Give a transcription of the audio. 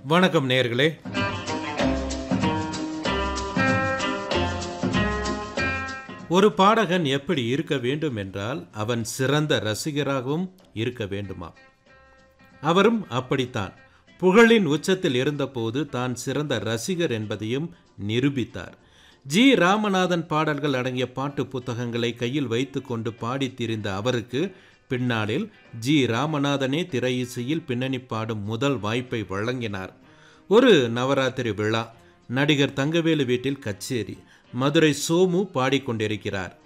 வணக்கம் நேயர்களே ஒரு பாடகன் எப்படி இருக்க வேண்டும் என்றால் அவன் சிறந்த ரசிகராகவும் இருக்க வேண்டுமா அவரும் அப்படித்தான் புகழின் உச்சத்தில் இருந்தபோது தான் சிறந்த ரசிகர் என்பதையும் நிரூபித்தார் ஜி ராமநாதன் பாடல்கள் அடங்கிய பாட்டு புத்தகங்களை கையில் வைத்துக்கொண்டு பாடித் திரிந்த அவருக்கு பின்னாளில் ஜி ராமநாதனே திரையிசையில் பின்னணி பாடும் முதல் வாய்ப்பை வழங்கினார் ஒரு நவராத்திரி விழா நடிகர் தங்கவேலு வீட்டில் கச்சேரி மதுரை சோமு பாடிக்கொண்டிருக்கிறார்